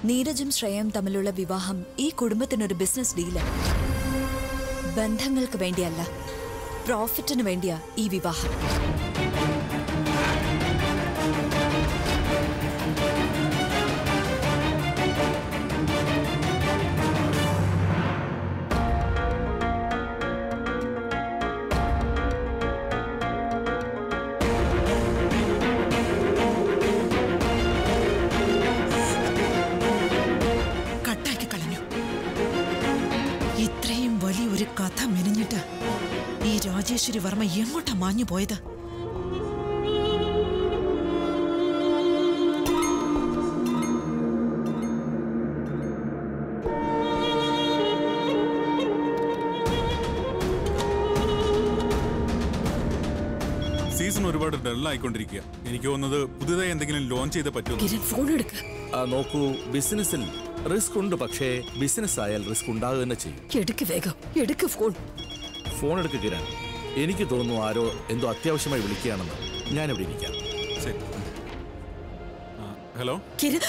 നീരജും ശ്രേയയും തമ്മിലുള്ള വിവാഹം ഈ കുടുംബത്തിനൊരു ബിസിനസ് ഡീല് ബന്ധങ്ങൾക്ക് വേണ്ടിയല്ല പ്രോഫിറ്റിന് വേണ്ടിയാ ഈ വിവാഹം കട്ടാക്കി കളഞ്ഞു ഇത്രയും വലിയൊരു കഥ മെനഞ്ഞിട്ട് ഈ രാജേശ്വരി വർമ്മ എങ്ങോട്ടാ മാഞ്ഞു പോയത് സീസൺ ഒരുപാട് ഡൾ ആയിക്കൊണ്ടിരിക്കുക എനിക്ക് തോന്നുന്നത് പുതുതായി എന്തെങ്കിലും ലോഞ്ച് ചെയ്തേ പറ്റുള്ളൂ കിരൺ ഫോൺ എടുക്ക ആ, നോക്കൂ ബിസിനസ്സിൽ റിസ്ക് ഉണ്ട് പക്ഷേ ബിസിനസ് ആയാൽ റിസ്ക് ഉണ്ടാകുക തന്നെ ചെയ്യും എടുക്ക് വേഗം എടുക്ക് ഫോൺ ഫോൺ എടുക്ക് കിരാൻ എനിക്ക് തോന്നുന്നു ആരോ എന്തോ അത്യാവശ്യമായി വിളിക്കുകയാണെന്ന് ഞാനിവിടെ ഇരിക്കാം ശരി ആ, ഹലോ കിരൺ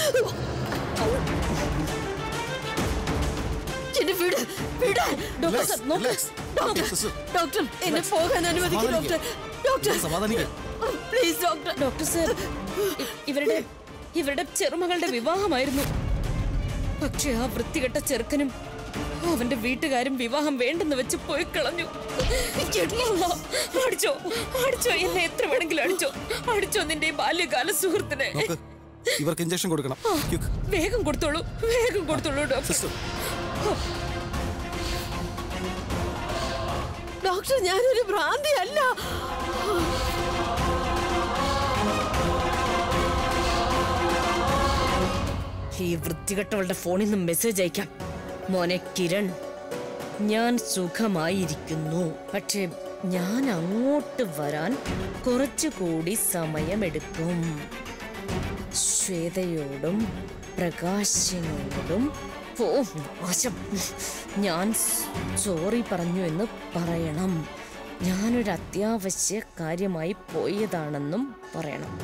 എന്നെ വിട് വിട് ഡോക്ടർ സർ, നോക്ക്. ഡോക്ടർ ഡോക്ടർ എന്നെ പോകാൻ അനുവദിക്കും doctor doctor please doctor doctor sir ഇ- ഇവരുടെ ഇവരുടെ ചെറുമകളുടെ വിവാഹമായിരുന്നു പക്ഷെ ആ വൃത്തികെട്ട ചെറുക്കനും അവന്റെ വീട്ടുകാരും വിവാഹം വേണ്ടെന്ന് വെച്ച് പോയി കളഞ്ഞു അടിച്ചോ അടിച്ചോ എന്നെ എത്ര വേണമെങ്കിലും അടിച്ചോ അടിച്ചോ നിന്റെ ഈ ബാല്യകാല സുഹൃത്തിനെ നോക്ക് ഇവർക്ക് ഇഞ്ചക്ഷൻ കൊടുക്കണം ക്വിക്ക്. വേഗം കൊടുത്തോളൂ വേഗം കൊടുത്തോളൂ ഡോക്ടർ ഡോക്ടർ ഞാനൊരു ഭ്രാന്തി അല്ല ഈ വൃത്തികെട്ടവളുടെ ഫോണിൽ നിന്ന് മെസ്സേജ് അയക്കാം മോനെ കിരൺ ഞാൻ സുഖമായിരിക്കുന്നു പക്ഷേ ഞാൻ അങ്ങോട്ട് വരാൻ കുറച്ചുകൂടി സമയമെടുക്കും ശ്വേതയോടും പ്രകാശിനോടും ഓ മോശം ഞാൻ സോറി പറഞ്ഞു എന്ന് പറയണം ഞാനൊരു അത്യാവശ്യ കാര്യമായി പോയതാണെന്നും പറയണം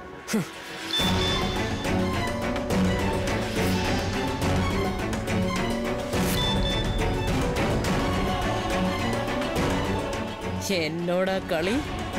എന്നോടാ കളി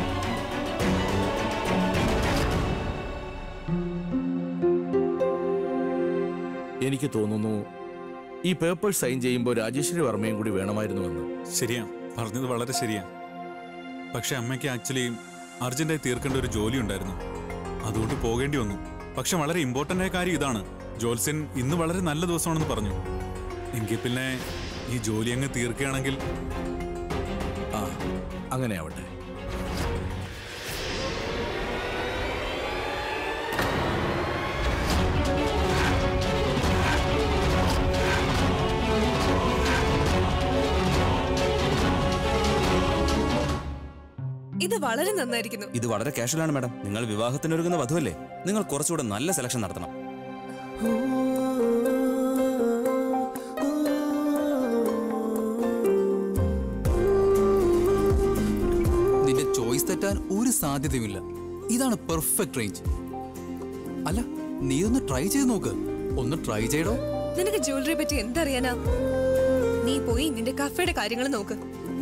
എനിക്ക് തോന്നുന്നു ഈ പേപ്പർ സൈൻ ചെയ്യുമ്പോൾ രാജേശ്വരി വർമ്മയും കൂടി വേണമായിരുന്നുവെന്ന് ശരിയാ പറഞ്ഞത് വളരെ ശരിയാ പക്ഷെ അമ്മയ്ക്ക് ആക്ച്വലി അർജന്റായി തീർക്കേണ്ട ഒരു ജോലി ഉണ്ടായിരുന്നു അതുകൊണ്ട് പോകേണ്ടി വന്നു പക്ഷെ വളരെ ഇമ്പോർട്ടന്റ് ആയ കാര്യം ഇതാണ് ജോത്സ്യൻ ഇന്ന് വളരെ നല്ല ദിവസമാണെന്ന് പറഞ്ഞു എങ്കിൽ പിന്നെ ഈ ജോലി അങ്ങ് തീർക്കുകയാണെങ്കിൽ ആ അങ്ങനെ ആവട്ടെ ഇത് വളരെ നന്നായിരിക്കുന്നു ഇത് വളരെ കാഷ്വൽ ആണ് മാഡം നിങ്ങൾ വിവാഹത്തിനൊരുങ്ങുന്ന വധുവല്ലേ നിങ്ങൾ കുറച്ചുകൂടെ നല്ല സെലക്ഷൻ നടത്തണം നിന്റെ ചോയ്സ് തെറ്റാൻ ഒരു സാധ്യതയുമില്ല ഇതാണ് പെർഫെക്റ്റ് റേഞ്ച് അല്ല നീ ഒന്ന് ട്രൈ ചെയ്ത് നോക്ക് ഒന്ന് ട്രൈ ചെയ്യടോ നിനക്ക് ജ്വല്ലറിയെ പറ്റി എന്തറിയാനാ നീ പോയി നിന്റെ കഫയുടെ കാര്യങ്ങൾ നോക്ക്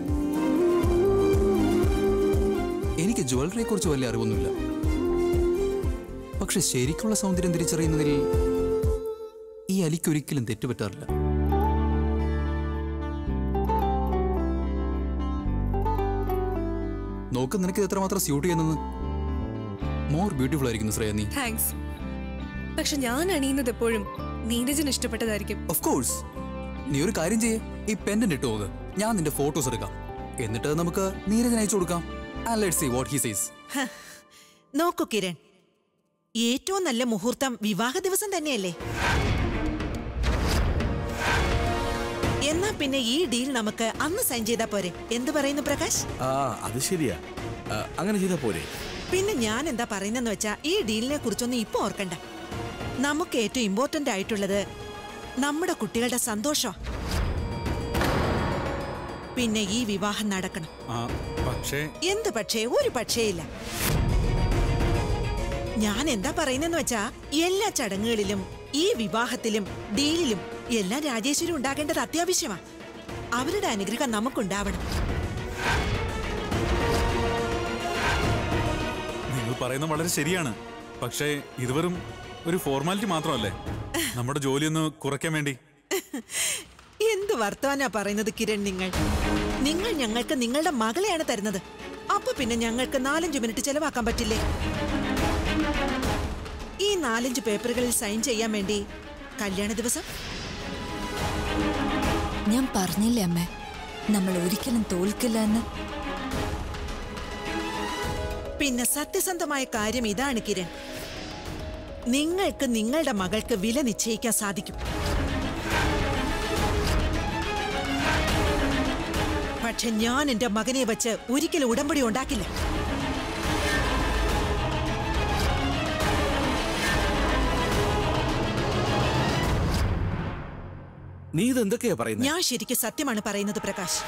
എനിക്ക് ജ്വല്ലറിയെ കുറിച്ച് വലിയ അറിവൊന്നുമില്ല പക്ഷെ ശരിക്കുള്ള സൗന്ദര്യം തിരിച്ചറിയുന്നതിൽ ഈ അലിക്കൊരിക്കലും തെറ്റുപറ്റാറില്ല നോക്ക് നിനക്ക് ഇത് എത്രമാത്രം സ്യൂട്ട് ചെയ്യുന്നത് മോർ ബ്യൂട്ടിഫുൾ ആയിരിക്കുന്നു ശ്രേയ നീ താങ്ക്സ് പക്ഷെ ഞാൻ അണിയുന്നത് എപ്പോഴും നീരജിന് ഇഷ്ടപ്പെട്ടതായിരിക്കും ഓഫ് കോഴ്സ് നീ ഒരു കാര്യം ചെയ്യേ ഈ പെൻഡന്റ് ഇട്ട് നോക്ക് ഞാൻ നിന്റെ ഫോട്ടോസ് എടുക്കാം എന്നിട്ട് നമുക്ക് നീരജന് അയച്ചു കൊടുക്കാം and let's see what he sees ഹ, നോക്കൂ കിരൺ ഏറ്റവും നല്ല മുഹൂർത്തം വിവാഹ ദിവസം തന്നെയല്ലേ എന്നാ പിന്നെ ഈ ഡീൽ നമുക്ക് അന്ന് സൈൻ ചെയ്താ പോരെ എന്ത് പറയുന്നു പ്രകാശ് ആ അത് ശരിയാ ആ, അങ്ങനെ ചെയ്താൽ പോരെ പിന്നെ ഞാൻ എന്താ പറയുന്നെന്ന് വെച്ചാ ഈ ഡീലിനെ കുറിച്ചൊന്നും ഇപ്പൊ ഓർക്കണ്ട നമുക്ക് ഏറ്റവും ഇമ്പോർട്ടന്റ് ആയിട്ടുള്ളത് നമ്മുടെ കുട്ടികളുടെ സന്തോഷം പിന്നെ ഈ വിവാഹം നടക്കണം ആ പക്ഷേ എന്ത് പക്ഷേ ഒരു പക്ഷേയില്ല ഞാൻ എന്താ പറയുന്നെന്ന് വെച്ചാ എല്ലാ ചടങ്ങുകളിലും ഈ വിവാഹത്തിലും ഡീലിലും എല്ലാം രാജേശ്വരി ഉണ്ടാകേണ്ടത് അത്യാവശ്യമാ അവരുടെ അനുഗ്രഹം നമുക്കുണ്ടാവണം നിങ്ങൾ പറയുന്നത് വളരെ ശരിയാണ് പക്ഷേ ഇത് വെറും ഒരു ഫോർമാലിറ്റി മാത്രമല്ലേ നമ്മുടെ ജോലിയൊന്ന് കുറയ്ക്കാൻ വേണ്ടി എന്ത് വർത്തമാനാ പറയുന്നത് കിരൺ നിങ്ങൾ നിങ്ങൾ ഞങ്ങൾക്ക് നിങ്ങളുടെ മകളെയാണ് തരുന്നത് അപ്പൊ പിന്നെ ഞങ്ങൾക്ക് നാലഞ്ച് മിനിറ്റ് ചെലവാക്കാൻ പറ്റില്ലേ ഈ നാലഞ്ച് പേപ്പറുകളിൽ സൈൻ ചെയ്യാൻ വേണ്ടി കല്യാണ ദിവസം ഞാൻ പറഞ്ഞില്ലേ അമ്മേ നമ്മൾ ഒരിക്കലും തോൽക്കില്ല എന്ന് പിന്നെ സത്യസന്ധമായ കാര്യം ഇതാണ് കിരൺ നിങ്ങൾക്ക് നിങ്ങളുടെ മകൾക്ക് വില നിശ്ചയിക്കാൻ സാധിക്കും പക്ഷെ ഞാൻ എന്റെ മകനെ വെച്ച് ഒരിക്കലും ഉടമ്പടി ഉണ്ടാക്കില്ല നീ ഇതെന്തൊക്കെയാ പറയുന്നത് ഞാൻ ശരിക്കും സത്യമാണ് പറയുന്നത് പ്രകാശ്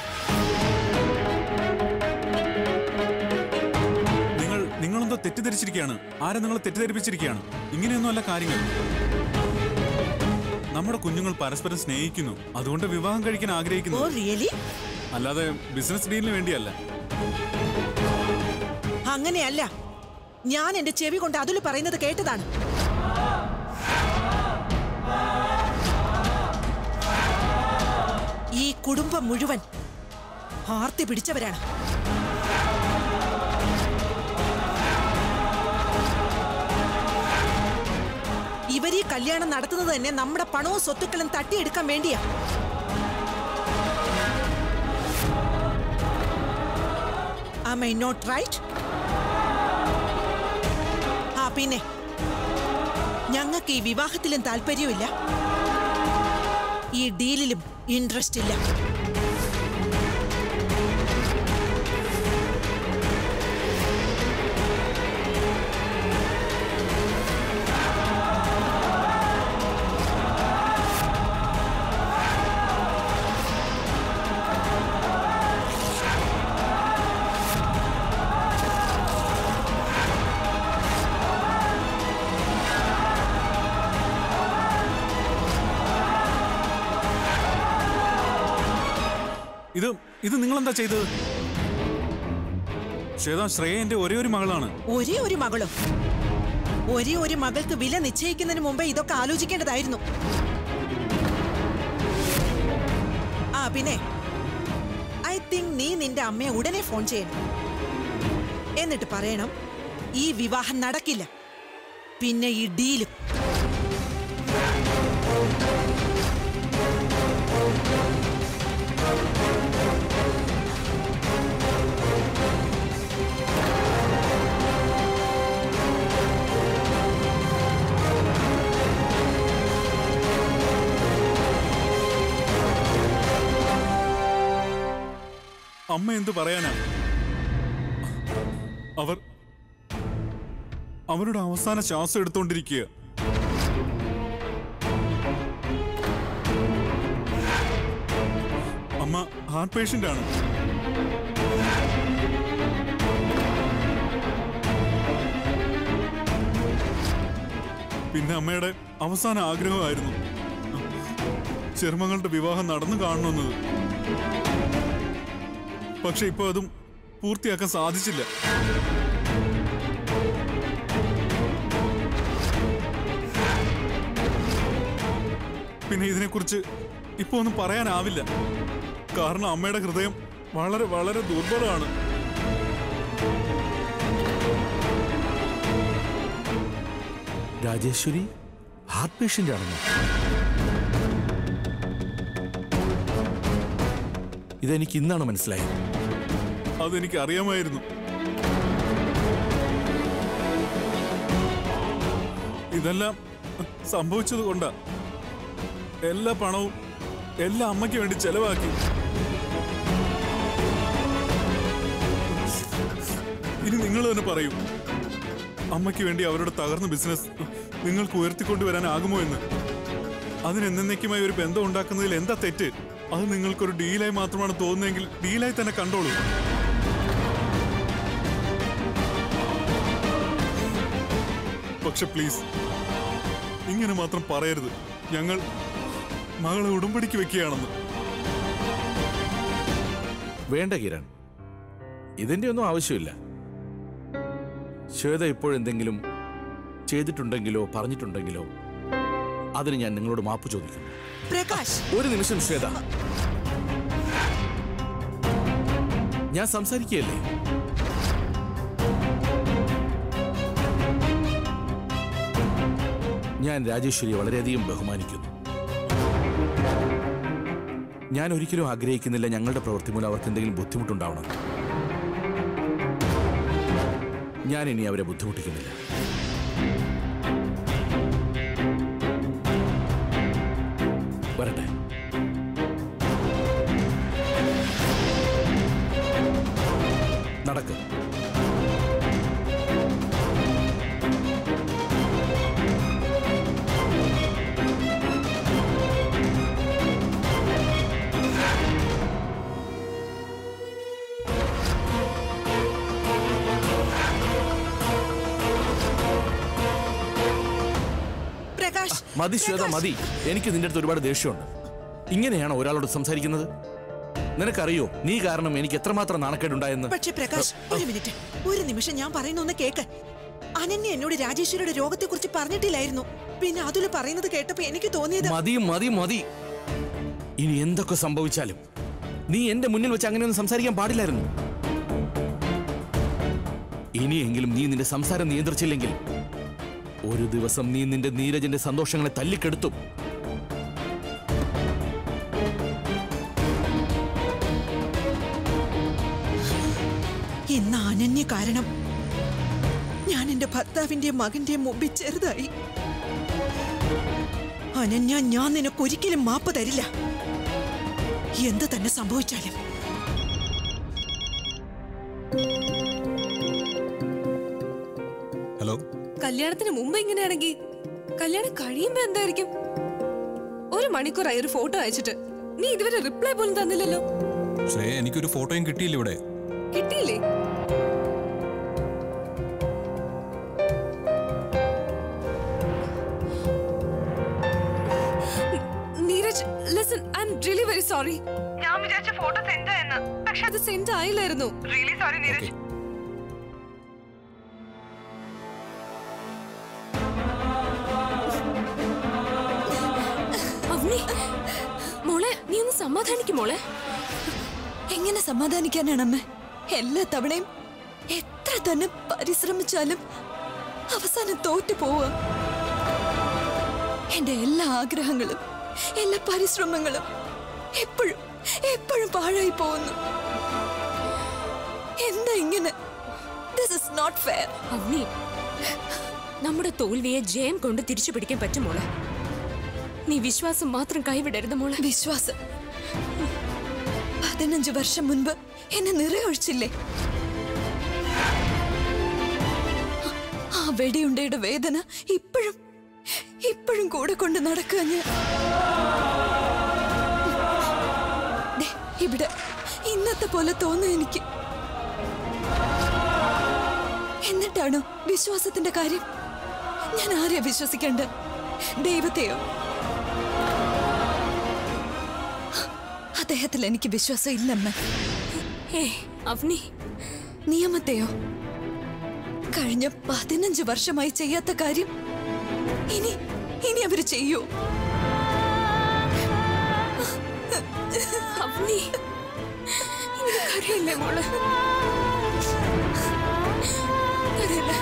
നിങ്ങൾ നിങ്ങളെന്തോ തെറ്റിദ്ധരിച്ചിരിക്കുകയാണ് ആരെ നിങ്ങൾ തെറ്റിദ്ധരിപ്പിച്ചിരിക്കുകയാണ് ഇങ്ങനെയൊന്നുമല്ല കാര്യങ്ങൾ നമ്മുടെ കുഞ്ഞുങ്ങൾ പരസ്പരം സ്നേഹിക്കുന്നു അതുകൊണ്ട് വിവാഹം കഴിക്കാൻ ഓ ആഗ്രഹിക്കുന്നു റിയലി അല്ലാതെ ബിസിനസ് ഡീലിന് വേണ്ടിയല്ല അങ്ങനെയല്ല ഞാൻ എന്റെ ചെവി കൊണ്ട് അതിൽ പറയുന്നത് കേട്ടതാണ് ഈ കുടുംബം മുഴുവൻ ആർത്തി പിടിച്ചവരാണ് ഇവർ ഈ കല്യാണം നടത്തുന്നത് തന്നെ നമ്മുടെ പണവും സ്വത്തുക്കളും തട്ടിയെടുക്കാൻ വേണ്ടിയാ Am I not right? ആ പിന്നെ ഞങ്ങൾക്ക് ഈ വിവാഹത്തിലും താല്പര്യമില്ല ഈ ഡീലിലും ഇൻട്രസ്റ്റ് ഇല്ല ഇത് ഇത് നിങ്ങൾ എന്താ ചെയ്തത് ശ്വേത ശ്രേയ എന്റെ ഒരേ ഒരു മകളാണ് ഒരേ ഒരു മകളും ഒരേ ഒരു മകൾക്ക് വില നിശ്ചയിക്കുന്നതിന് മുമ്പേ ഇതൊക്കെ ആലോചിക്കേണ്ടതായിരുന്നു ആ പിന്നെ ഐ തിങ്ക് നീ നിന്റെ അമ്മയെ ഉടനെ ഫോൺ ചെയ്യണം എന്നിട്ട് പറയണം ഈ വിവാഹം നടക്കില്ല പിന്നെ ഈ ഡീലും അമ്മ എന്തു പറയാനാ അവർ അവരുടെ അവസാന ശ്വാസം എടുത്തോണ്ടിരിക്കുക അമ്മ ഹാർട്ട് പേഷ്യന്റ് ആണ് പിന്നെ അമ്മയുടെ അവസാന ആഗ്രഹമായിരുന്നു ചെറുമങ്ങളുടെ വിവാഹം നടന്നു കാണണമെന്നത് പക്ഷെ ഇപ്പൊ അതും പൂർത്തിയാക്കാൻ സാധിച്ചില്ല പിന്നെ ഇതിനെക്കുറിച്ച് ഇപ്പൊ ഒന്നും പറയാനാവില്ല കാരണം അമ്മയുടെ ഹൃദയം വളരെ വളരെ ദുർബലമാണ് രാജേശ്വരി ഹാർട്ട് പേഷ്യന്റ് ആണെന്നോ ഇതെനിക്ക് ഇന്നാണ് മനസ്സിലായത് അതെനിക്ക് അറിയാമായിരുന്നു ഇതെല്ലാം സംഭവിച്ചത് കൊണ്ടാ എല്ലാ പണവും എല്ലാ അമ്മയ്ക്ക് വേണ്ടി ചെലവാക്കി ഇനി നിങ്ങൾ തന്നെ പറയൂ അമ്മയ്ക്ക് വേണ്ടി അവരുടെ തകർന്ന ബിസിനസ് നിങ്ങൾക്ക് ഉയർത്തിക്കൊണ്ടുവരാനാകുമോ എന്ന് അതിന് എന്നേക്കുമായി ഒരു ബന്ധം ഉണ്ടാക്കുന്നതിൽ എന്താ തെറ്റ് അത് നിങ്ങൾക്കൊരു ഡീലായി മാത്രമാണ് തോന്നുന്നതെങ്കിൽ ഡീലായി തന്നെ കണ്ടോളൂ പക്ഷെ പ്ലീസ് ഇങ്ങനെ മാത്രം പറയരുത് ഞങ്ങൾ മകളെ ഉടമ്പടിക്ക് വെക്കുകയാണെന്ന് വേണ്ട കിരൺ ഇതിന്റെ ഒന്നും ആവശ്യമില്ല ശ്വേത ഇപ്പോഴെന്തെങ്കിലും ചെയ്തിട്ടുണ്ടെങ്കിലോ പറഞ്ഞിട്ടുണ്ടെങ്കിലോ അതിന് ഞാൻ നിങ്ങളോട് മാപ്പ് ചോദിക്കുന്നു പ്രകാശ് ഒരു നിമിഷം ശ്വേത ഞാൻ സംസാരിക്കുകയല്ലേ ഞാൻ രാജേശ്വരിയെ വളരെയധികം ബഹുമാനിക്കുന്നു ഞാൻ ഒരിക്കലും ആഗ്രഹിക്കുന്നില്ല ഞങ്ങളുടെ പ്രവൃത്തി മൂലം അവർക്ക് എന്തെങ്കിലും ബുദ്ധിമുട്ടുണ്ടാവണം ഞാൻ ഇനി അവരെ ബുദ്ധിമുട്ടിക്കുന്നില്ല വരട്ടെ നടക്ക് പ്രകാശ് മതി ശ്വേത പ്രകാശ്. മതി എനിക്ക് നിന്റെ അടുത്ത് ഒരുപാട് ദേഷ്യമുണ്ട് ഇങ്ങനെയാണോ ഒരാളോട് സംസാരിക്കുന്നത് നിനക്കറിയോ നീ കാരണം എനിക്ക് എത്രമാത്രം നാണക്കേടുണ്ടായെന്ന് പക്ഷെ പ്രകാശ് ഒരു മിനിറ്റ് ഒരു നിമിഷം ഞാൻ പറയുന്ന ഒന്ന് കേക്ക് അനന്യ എന്നോട് രാജേശ്വരിയുടെ രോഗത്തെ കുറിച്ച് പറഞ്ഞിട്ടില്ലായിരുന്നു പിന്നെ അതുല് പറയുന്നത് കേട്ടപ്പോ എനിക്ക് തോന്നിയത് മതി മതി മതി ഇനി എന്തൊക്കെ സംഭവിച്ചാലും നീ എന്റെ മുന്നിൽ വെച്ച് അങ്ങനെയൊന്നും സംസാരിക്കാൻ പാടില്ലായിരുന്നു ഇനിയെങ്കിലും നീ നിന്റെ സംസാരം നിയന്ത്രിച്ചില്ലെങ്കിൽ ഒരു ദിവസം നീ നിന്റെ നീരജന്റെ സന്തോഷങ്ങളെ തല്ലിക്കെടുത്തും ഇന്ന് അനന്യ കാരണം ഞാൻ എന്റെ ഭർത്താവിന്റെ മകന്റെ മുമ്പിൽ ചെറുതായി അനന്യ ഞാൻ നിനക്കൊരിക്കലും മാപ്പ് തരില്ല എന്ത് തന്നെ സംഭവിച്ചാലും ഹലോ കല്യാണത്തിന് മുമ്പ് ഇങ്ങനെയാണെങ്കിൽ കല്യാണം കഴിയുമ്പോ എന്തായിരിക്കും ഒരു മണിക്കൂറായി ഒരു ഫോട്ടോ അയച്ചിട്ട് നീ ഇതുവരെ റിപ്ലൈ പോലും തന്നില്ലല്ലോ ശ്രേയ എനിക്കൊരു ഫോട്ടോയും കിട്ടിയില്ല ഇവിടെ കിട്ടിയില്ലേ Neeraj listen I'm really very sorry ഞാൻ വിചാരിച്ച ഫോട്ടോ സെൻഡ് ആയെന്ന് പക്ഷെ അത് സെൻഡ് ആയില്ലായിരുന്നു റിയലി സോറി നീരജ് അവനി മോളെ നീ ഒന്ന് സമാധാനിക്കും മോളെ എങ്ങനെ സമാധാനിക്കാനാണ് അമ്മ എല്ലാ തവണയും എത്ര തന്നെ പരിശ്രമിച്ചാലും അവസാനം തോറ്റു പോവുക എന്റെ എല്ലാ ആഗ്രഹങ്ങളും എല്ലാ പരിശ്രമങ്ങളും എപ്പോഴും എപ്പോഴും പാഴായി പോകുന്നു എന്താ ഇങ്ങനെ ദിസ് ഇസ് നോട്ട് ഫെയർ അവനി നമ്മുടെ തോൽവിയെ ജയം കൊണ്ട് തിരിച്ചു പിടിക്കാൻ പറ്റും മോളെ നീ വിശ്വാസം മാത്രം കൈവിടരുത് മോളെ വിശ്വാസം പതിനഞ്ച് വർഷം മുൻപ് എന്നെ നിറയൊഴിച്ചില്ലേ ആ വെടിയുണ്ടയുടെ വേദന ഇപ്പോഴും ഇപ്പോഴും കൂടെ കൊണ്ട് നടക്കുക ഞാൻ ദേ, ഇവിടെ ഇന്നത്തെ പോലെ തോന്നുന്നു എനിക്ക് എന്നിട്ടാണോ വിശ്വാസത്തിന്റെ കാര്യം ഞാൻ ആരെയാ വിശ്വസിക്കേണ്ട ദൈവത്തെയോ അദ്ദേഹത്തിൽ എനിക്ക് വിശ്വാസം ഇല്ലമ്മ ഏ അവനി നിയമത്തെയോ കഴിഞ്ഞ പതിനഞ്ച് വർഷമായി ചെയ്യാത്ത കാര്യം ഇനി ഇനി അവര് ചെയ്യൂ അവനി ഇങ്ങനെ കരയില്ലേ മോളെ കരയില്ലേ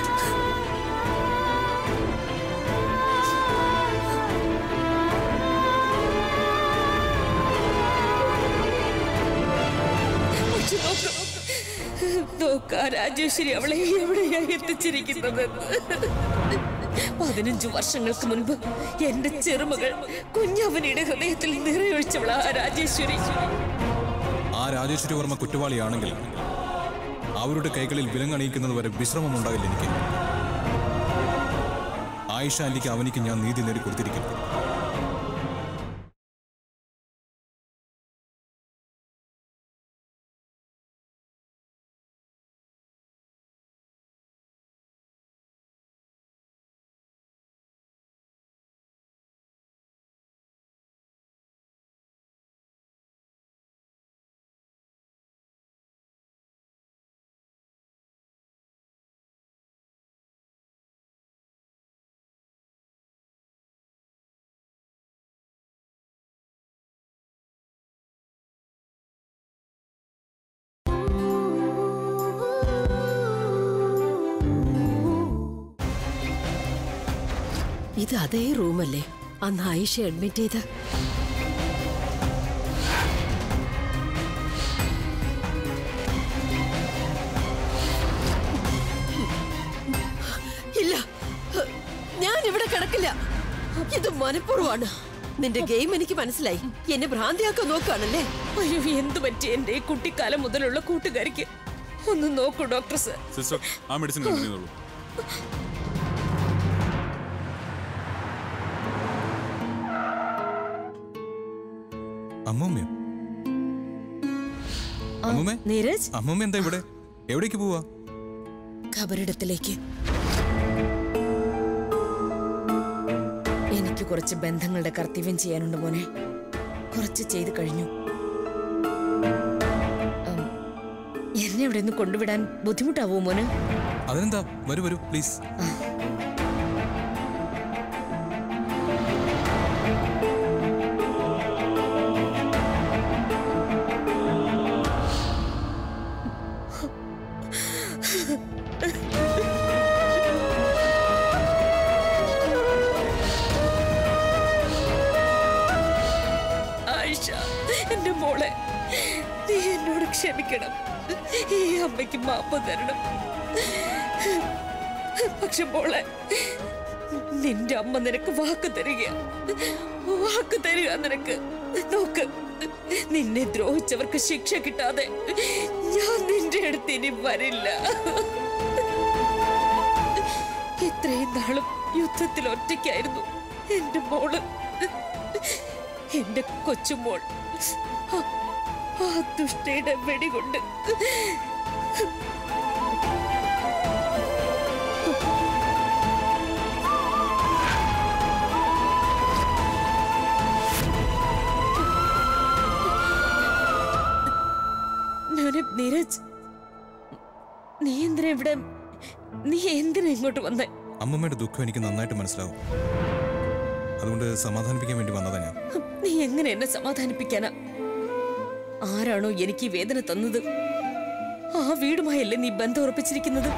പക്ഷെ നോക്ക്. നോക്കാ രാജേശ്വരി അവളെ എവിടെയാ എത്തിച്ചിരിക്കുന്നത് പതിനഞ്ചു വർഷങ്ങൾക്ക് മുൻപ് എന്റെ ചെറുമകൾ കുഞ്ഞവനിയുടെ ഹൃദയത്തിൽ നിറയൊഴിച്ചവളാ രാജേശ്വരി ആ രാജേശ്വരി വർമ്മ കുറ്റവാളിയാണെങ്കിൽ അവരുടെ കൈകളിൽ വിലങ്ങണിയിക്കുന്നത് വരെ വിശ്രമം ഉണ്ടാകില്ല എനിക്ക് ആയിഷ ആന്റിക്ക് അവനിക്ക് ഞാൻ നീതി നേടി കൊടുത്തിരിക്കുന്നു ഇത് അതേ റൂമല്ലേ അന്ന് ആയിഷ അഡ്മിറ്റ് ചെയ്ത് ഇല്ല ഞാൻ ഇവിടെ കിടക്കില്ല ഇത് മനഃപൂർവ്വമാണ് നിന്റെ ഗെയിം എനിക്ക് മനസ്സിലായി എന്നെ ഭ്രാന്തിയാക്കാൻ നോക്കുകയാണല്ലേ അയ്യോ എന്തു പറ്റി എന്റെ ഈ കുട്ടിക്കാലം മുതലുള്ള കൂട്ടുകാരിക്ക് ഒന്ന് നോക്കൂ ഡോക്ടർ സർ സിസ്റ്റർ ആ മെഡിസിൻ കണ്ടിന്യൂ ചെയ്തോളൂ അമ്മൂമ്മയോ അമ്മൂമ്മേ നീരജ് അമ്മൂമ്മ എന്താ ഇവിടെ എവിടേക്ക് പോവാ ഖബറിടത്തിലേക്ക് എനിക്ക് കുറച്ച് ബന്ധങ്ങളുടെ കർത്തവ്യം ചെയ്യാനുണ്ട് മോനെ കുറച്ച് ചെയ്തു കഴിഞ്ഞു ഉം, എന്നെ ഇവിടെ നിന്ന് കൊണ്ടുവിടാൻ ബുദ്ധിമുട്ടാവോ മോന് അതിനെന്താ വരൂ വരൂ പ്ലീസ് ആയിഷ എന്റെ മോളെ നീ എന്നോട് ക്ഷമിക്കണം ഈ അമ്മയ്ക്ക് മാപ്പ് തരണം പക്ഷെ മോളെ നിന്റെ അമ്മ നിനക്ക് വാക്ക് തരിക വാക്ക് തരിക നിനക്ക് നോക്ക് നിന്നെ ദ്രോഹിച്ചവർക്ക് ശിക്ഷ കിട്ടാതെ ഞാൻ നിന്റെ അടുത്ത് ഇനി വരില്ല ഇത്രയും നാളും യുദ്ധത്തിൽ ഒറ്റയ്ക്കായിരുന്നു എന്റെ മോള് എന്റെ കൊച്ചുമോൾ ആ- ആ ദുഷ്ടയുടെ വെടികൊണ്ട് ഞാന് നീരജ് നീ എന്തിനാ ഇവിടെ നീ എന്തിനാ ഇങ്ങോട്ട് വന്നേ അമ്മമ്മയുടെ ദുഃഖം എനിക്ക് നന്നായിട്ട് മനസ്സിലാവും അതുകൊണ്ട് സമാധാനിപ്പിക്കാൻ വേണ്ടി വന്നതാ ഞാൻ നീ എങ്ങനെ എന്നെ സമാധാനിപ്പിക്കാനാ ആരാണോ എനിക്ക് ഈ വേദന തന്നത് ആ വീടുമായല്ലേ നീ ബന്ധം ഉറപ്പിച്ചിരിക്കുന്നത്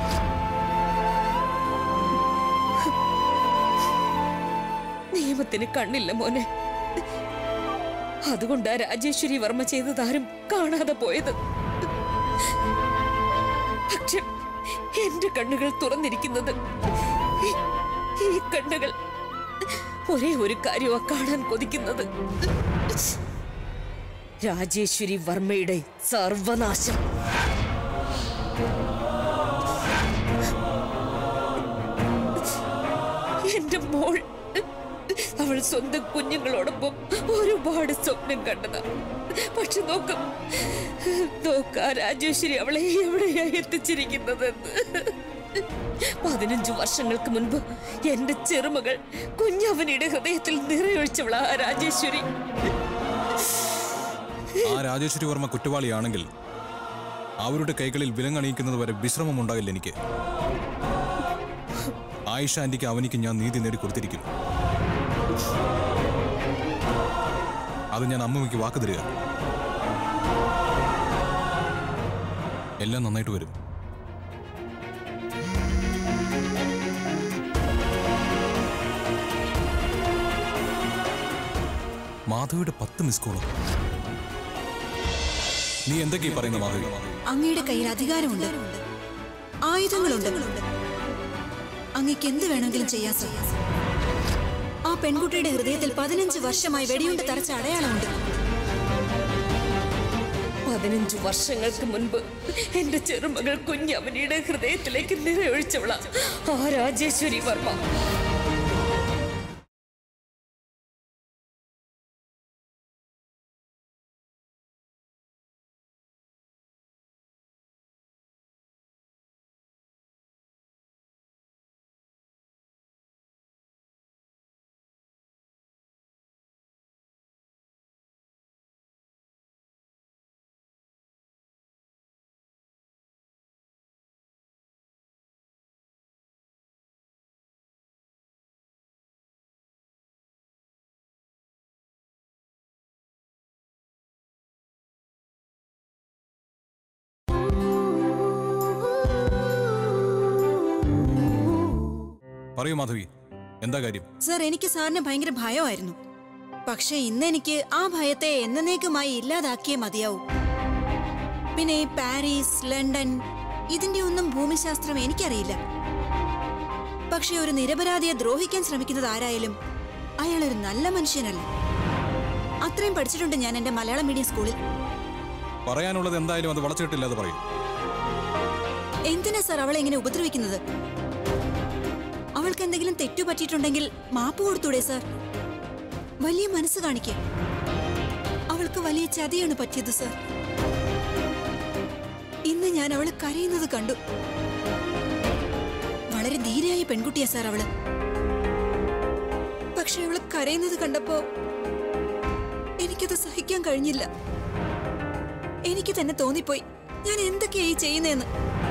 നിയമത്തിന് കണ്ണില്ല മോനെ അതുകൊണ്ടാ രാജേശ്വരി വർമ്മ ചെയ്തതാരും കാണാതെ പോയത് പക്ഷെ എന്റെ കണ്ണുകൾ തുറന്നിരിക്കുന്നത് ഈ- ഈ കണ്ണുകൾ ഒരേ ഒരു കാര്യമാ കാണാൻ കൊതിക്കുന്നത് രാജേശ്വരി വർമ്മയുടെ സർവനാശം എന്റെ മോൾ അവൾ സ്വന്തം കുഞ്ഞുങ്ങളോടൊപ്പം ഒരുപാട് സ്വപ്നം കണ്ടതാ പക്ഷെ നോക്കും നോക്കാ രാജേശ്വരി അവളെ എവിടെയാ എത്തിച്ചിരിക്കുന്നതെന്ന് പതിനഞ്ചു വർഷങ്ങൾക്ക് മുൻപ് എന്റെ ചെറുമകൾ കുഞ്ഞവനിയുടെ ഹൃദയത്തിൽ നിറയൊഴിച്ചവളാ ആ രാജേശ്വരി ആ രാജേശ്വരി വർമ്മ കുറ്റവാളിയാണെങ്കിൽ അവരുടെ കൈകളിൽ വിലങ്ങണിയിക്കുന്നത് വരെ വിശ്രമം ഉണ്ടാകില്ല എനിക്ക് ആയിഷ ആന്റിക്ക് അവനിക്ക് ഞാൻ നീതി നേടി കൊടുത്തിരിക്കും അത് ഞാൻ അമ്മമ്മയ്ക്ക് വാക്ക് തരിക എല്ലാം നന്നായിട്ട് വരും മാധവിയുടെ പത്ത് മിസ് കോളും നീ എന്തൊക്കെയാ പറയുന്ന മാധവി അങ്ങയുടെ കയ്യിൽ അധികാരമുണ്ട് ആയുധങ്ങളുണ്ട് അങ്ങക്ക് എന്ത് വേണമെങ്കിലും ചെയ്യാൻ സർ ആ പെൺകുട്ടിയുടെ ഹൃദയത്തിൽ പതിനഞ്ച് വർഷമായി വെടിയുണ്ട് തറച്ച അടയാളമുണ്ട് പതിനഞ്ചു വർഷങ്ങൾക്ക് മുൻപ് എന്റെ ചെറുമകൾ കുഞ്ഞവനിയുടെ ഹൃദയത്തിലേക്ക് നിറയൊഴിച്ചവളാ ആ രാജേശ്വരി വർമ്മ പറയൂ മാധവി എന്താ കാര്യം സർ എനിക്ക് സാറിന് ഭയങ്കര ഭയമായിരുന്നു പക്ഷെ ഇന്ന് എനിക്ക് ആ ഭയത്തെ എന്നേക്കുമായി ഇല്ലാതാക്കിയേ മതിയാവൂ പിന്നെ ഈ പാരീസ് ലണ്ടൻ ഇതിന്റെ ഒന്നും ഭൂമിശാസ്ത്രം എനിക്കറിയില്ല പക്ഷെ ഒരു നിരപരാധിയെ ദ്രോഹിക്കാൻ ശ്രമിക്കുന്നത് ആരായാലും അയാൾ ഒരു നല്ല മനുഷ്യനല്ല അത്രയും പഠിച്ചിട്ടുണ്ട് ഞാൻ എന്റെ മലയാളം മീഡിയം സ്കൂളിൽ പറയാനുള്ളത് എന്തായാലും അത് വളച്ചിട്ടില്ലാതെ പറയും എന്തിനാ സർ അവളെ ഇങ്ങനെ ഉപദ്രവിക്കുന്നത് അവൾക്ക് എന്തെങ്കിലും തെറ്റു പറ്റിയിട്ടുണ്ടെങ്കിൽ മാപ്പ് കൊടുത്തൂടെ സർ വലിയ മനസ്സ് കാണിക്കുക അവൾക്ക് വലിയ ചതിയാണ് പറ്റിയത് സർ ഇന്ന് ഞാൻ അവള് കരയുന്നത് കണ്ടു വളരെ ധീരയായ പെൺകുട്ടിയാ സാർ അവള് പക്ഷെ അവള് കരയുന്നത് കണ്ടപ്പോ എനിക്കത് സഹിക്കാൻ കഴിഞ്ഞില്ല എനിക്ക് തന്നെ തോന്നിപ്പോയി ഞാൻ എന്തൊക്കെയായി ചെയ്യുന്നതെന്ന്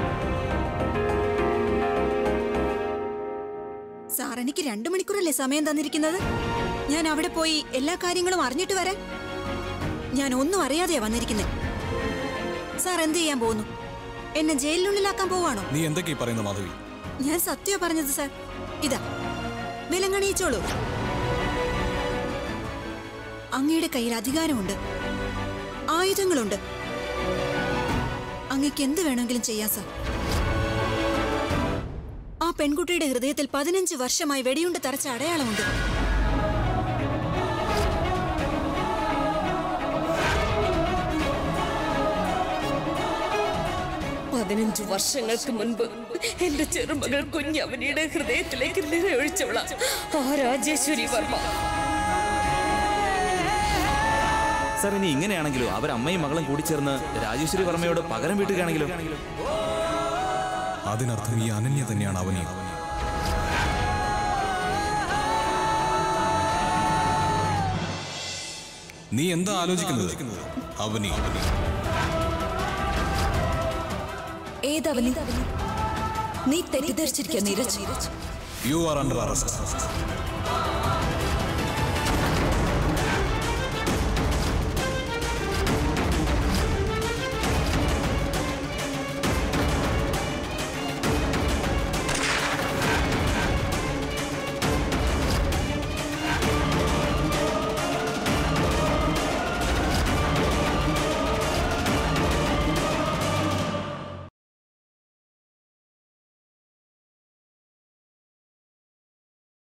സാർ എനിക്ക് രണ്ടു മണിക്കൂറല്ലേ സമയം തന്നിരിക്കുന്നത് ഞാൻ അവിടെ പോയി എല്ലാ കാര്യങ്ങളും അറിഞ്ഞിട്ട് വരാൻ ഞാൻ ഒന്നും അറിയാതെയാ വന്നിരിക്കുന്നത് സാർ എന്ത് ചെയ്യാൻ പോകുന്നു എന്നെ ജയിലിനുള്ളിലാക്കാൻ പോവാണോ നീ എന്തൊക്കെയാ ഈ പറയുന്നത് മാധവി ഞാൻ സത്യ പറഞ്ഞത് സാർ ഇതാ വിലങ്ങണിയിച്ചോളൂ അങ്ങയുടെ കയ്യിൽ അധികാരമുണ്ട് ആയുധങ്ങളുണ്ട് അങ്ങക്ക് എന്ത് വേണമെങ്കിലും ചെയ്യാം സാർ ആ പെൺകുട്ടിയുടെ ഹൃദയത്തിൽ പതിനഞ്ച് വർഷമായി വെടിയുണ്ട് തറച്ച അടയാളമുണ്ട് പതിനഞ്ചു വർഷങ്ങൾക്ക് മുൻപ് എന്റെ ചെറുമകൾ കുഞ്ഞവനിയുടെ ഹൃദയത്തിലേക്ക് നിറയൊഴിച്ചവള ആ രാജേശ്വരി വർമ്മ സാർ ഇനി ഇങ്ങനെയാണെങ്കിലോ അവർ അമ്മയും മകളും കൂടി ചേർന്ന് രാജേശ്വരി വർമ്മയോട് പകരം വീട്ടുകയാണെങ്കിലോ അതിനർത്ഥം ഈ അനന്യ തന്നെയാണ് അവനി നീ എന്താ ആലോചിക്കുന്നത് അവനി ഏതവനി നീ തെറ്റിദ്ധരിച്ചിരിക്കുക Neeraj you are under arrest